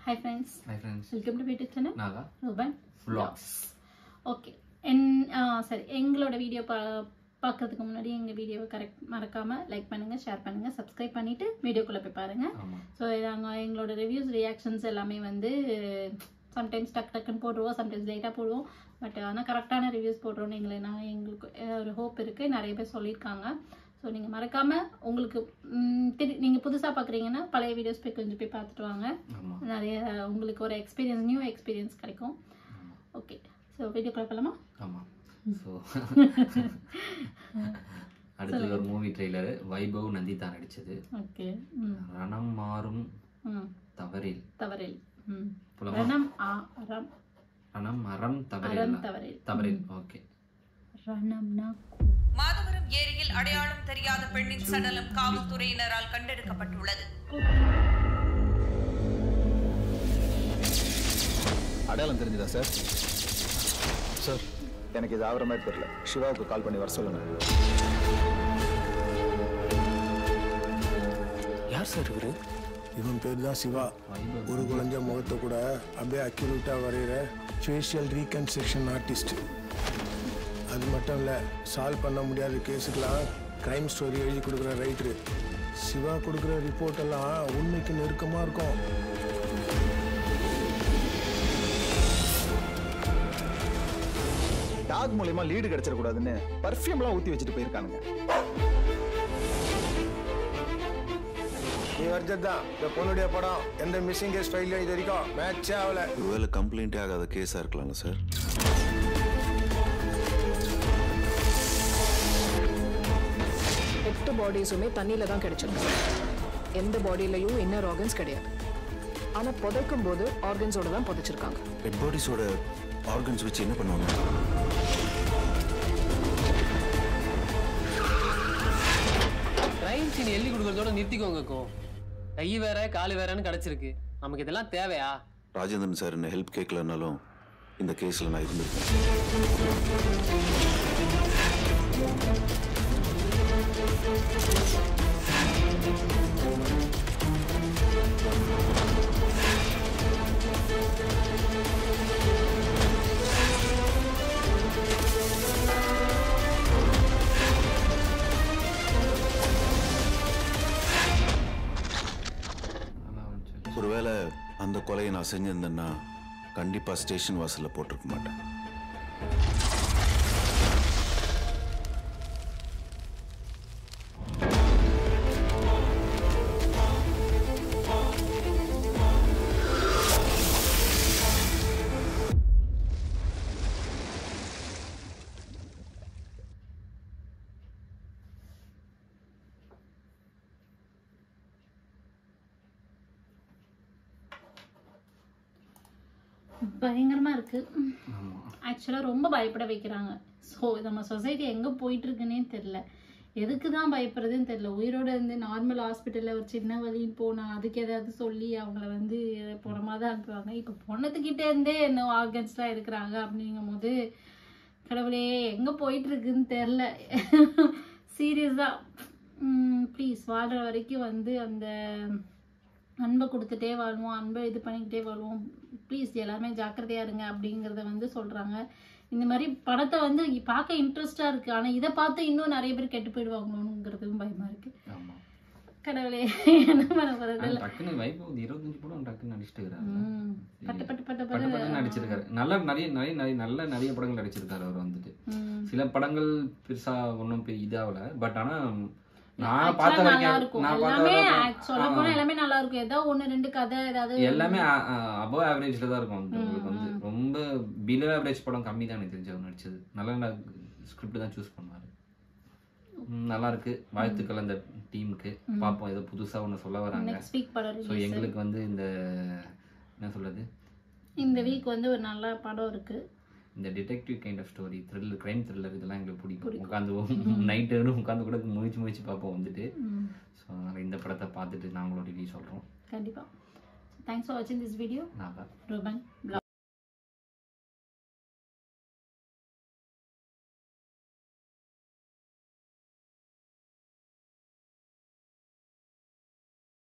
Hi friends hi friends welcome to YouTube channel Naga Ruban vlogs okay என் ஆ, சரி எங்களோட வீடியோ பா பார்க்கறதுக்கு முன்னாடி எங்கள் வீடியோவை கரெக்ட் மறக்காமல் லைக் பண்ணுங்கள் ஷேர் பண்ணுங்கள் சப்ஸ்கிரைப் பண்ணிவிட்டு வீடியோக்குள்ளே போய் பாருங்கள் ஆமா ஸோ நாங்கள் எங்களோட ரிவ்யூஸ் ரியாக்ஷன்ஸ் எல்லாமே வந்து சம்டைம்ஸ் டக் டக்குன்னு போடுவோம் சம்டைம்ஸ் லேட்டாக போடுவோம் பட் ஆனால் கரெக்டான ரிவ்யூஸ் போடுறோன்னு எங்களை நான் எங்களுக்கு அஹ், ஒரு ஹோப் இருக்குது நிறைய பேர் சொல்லியிருக்காங்க ஸோ நீங்கள் மறக்காமல் உங்களுக்கு ம், திரு நீங்கள் புதுசாக பார்க்குறீங்கன்னா பழைய வீடியோஸ் போய் கொஞ்சம் போய் பார்த்துட்டு வாங்க ஆமா நிறைய உங்களுக்கு ஒரு எக்ஸ்பீரியன்ஸ் நியூ எக்ஸ்பீரியன்ஸ் கிடைக்கும் ஆமா ஓகே ஸோ வீடியோ பார்க்கலாமா ஆமா ஸோ அடுத்தது ஒரு மூவி ட்ரெய்லர் வைபவ் நந்திதா நடிச்சது ஓகே ம் ரணம் மாறும் ம் தவறில் தவறில் ம் புலமா ரணம் ஆ ரம் ரணம் அறம் அறம் தவறில் தவறில் தவறில் ஓகே ரணம்னா மாதவரம் ஏரியில் அடையாளம் தெரியாத பெண்ணின் சடலம் காவல்துறையினரால் கண்டெடுக்கப்பட்டுள்ளது அடையாளம் தெரிஞ்சுதா சார் சார் எனக்கு இது ஆகிற மாதிரி தெரியல சிவாவுக்கு கால் பண்ணி வர சொல்லுங்க யார் சார் இவரு இவன் பேர் தான் சிவா ஒரு குழஞ்ச முகத்தை கூட அப்படியே அக்யூரேட்டாக வரைகிற ஃபேஷியல் ரீகன்ஸ்ட்ரக்ஷன் ஆர்டிஸ்ட் அது மட்டும் இல்லை சால்வ் பண்ண முடியாத கேஸுக்கெல்லாம் க்ரைம் ஸ்டோரி எழுதி கொடுக்குற ரைட்டரு சிவா கொடுக்குற ரிப்போர்ட் எல்லாம் உண்மைக்கு நெருக்கமாக இருக்கும் டாக் மூலியமா லீடு கிடைச்சிடக்கூடாதுன்னு பர்ஃப்யூம்லாம் ஊற்றி வச்சுட்டு போயிருக்கானுங்க நீ வரைச்சது தான் இந்த பொண்ணுடைய படம் எந்த மிஸ்ஸிங் கேஸ் ஃபைல்லையும் இது வரைக்கும் மேட்சே ஆகலை ஒருவேளை கம்ப்ளைண்ட்டே ஆகாத கேஸாக இருக்கலாம்ல சார் எட்டு பாடிஸுமே தண்ணியில தான் கிடைச்சிருக்கு எந்த பாடியிலையும் இன்னர் ஆர்கன்ஸ் கிடையாது ஆனா புதைக்கும் போது ஆர்கன்ஸோட தான் புதைச்சிருக்காங்க டெட் பாடிஸோட ஆர்கன்ஸ் வச்சு என்ன பண்ணுவாங்க கிரைம் சீன் எழுதி கொடுக்கறதோட நிறுத்திக்கோங்க கோ கை வேற காலு வேறன்னு கிடைச்சிருக்கு நமக்கு இதெல்லாம் தேவையா ராஜேந்திரன் சார் என்ன ஹெல்ப் கேட்கலனாலும் இந்த கேஸில் நான் இருந்திருக்கேன் நல்லா இருந்துச்சு ஒருவேளை அந்த கொலையை நான் செஞ்சிருந்தேன்னா கண்டிப்பாக ஸ்டேஷன் வாசலில் போட்டிருக்க மாட்டேன் பயங்கரமா இருக்கு ஆமா ஆக்சுவலாக ரொம்ப பயப்பட வைக்கிறாங்க ஸோ நம்ம சொசைட்டி எங்கே போயிட்டு இருக்குன்னே தெரில எதுக்கு தான் பயப்படுறதுன்னு தெரில உயிரோட இருந்து நார்மல் ஹாஸ்பிட்டலில் ஒரு சின்ன வலின்னு போனால் அதுக்கு ஏதாவது சொல்லி அவங்கள வந்து புறமா தான் அனுப்புவாங்க இப்போ பொண்ணத்துக்கிட்டே இருந்தே என்ன ஆர்கன்ஸ்லாம் இருக்கிறாங்க அப்படிங்கும் போது கடவுளே எங்கே போயிட்டு இருக்குன்னு தெரில சீரியஸாக ப்ளீஸ் வாழ்கிற வரைக்கும் வந்து அந்த அன்பை கொடுத்துட்டே வாழ்வோம் அன்பை இது பண்ணிக்கிட்டே வாழ்வோம் ப்ளீஸ் எல்லாருமே ஜாக்கிரதையா இருங்க அப்படிங்கிறத வந்து சொல்றாங்க இந்த மாதிரி படத்தை வந்து பார்க்க இன்ட்ரெஸ்டா இருக்கு ஆனா இதை பார்த்து இன்னும் நிறைய பேர் கெட்டு போயிடுவாங்களோங்கிறதும் பயமா இருக்கு ஆமா கடவுளே என்ன பண்ண போறது ஆனா டக்குன்னு வைபவ் இருபத்தஞ்சு படம் டக்குன்னு நடிச்சிட்டு இருக்காரு ம். பட்டு பட்டு பட்டு பட்டு பட்டு பட்டு நடிச்சிருக்காரு நல்ல நிறைய நிறைய நிறைய நல்ல நிறைய படங்கள் நடிச்சிருக்காரு அவர் வந்துட்டு ம். சில படங்கள் பெருசா ஒன்றும் இதாகல பட் ஆனா நான் Actually பார்த்த நல்லா வரைக்கும் இருக்கும் நான் பார்த்த எல்லாமே வரைக்கும் சொல்ல போனா எல்லாமே நல்லா இருக்கும் ஏதோ ஒண்ணு ரெண்டு கதை ஏதாவது எல்லாமே அபவ் ஆவரேஜ்ல தான் இருக்கும் வந்து உங்களுக்கு வந்து ரொம்ப பிலோ ஆவரேஜ் படம் கம்மி தான் எனக்கு தெரிஞ்சு அவர் நடிச்சது நல்ல ஸ்கிரிப்ட் தான் சூஸ் பண்ணுவாரு ம், நல்லா இருக்கு வாழ்த்துக்கள் அந்த டீமுக்கு பார்ப்போம் ஏதோ புதுசா ஒண்ணு சொல்ல வராங்க நெக்ஸ்ட் வீக் படம் ஸோ release. எங்களுக்கு வந்து இந்த என்ன சொல்றது இந்த வீக் வந்து ஒரு நல்ல படம் இருக்கு இந்த detective kind of story thriller crime thriller இதெல்லாம் எங்களுக்கு பிடிக்கும் உட்காந்து நைட்டு உட்காந்து கூட முழிச்சு முழிச்சு பார்ப்போம் வந்துட்டு ம். ஸோ அதனால் இந்த படத்தை பார்த்துட்டு நாங்களும் ரிவ்யூ சொல்கிறோம் கண்டிப்பா தேங்க்ஸ் ஃபார் வாட்சிங் திஸ் வீடியோ நான் ரூபன்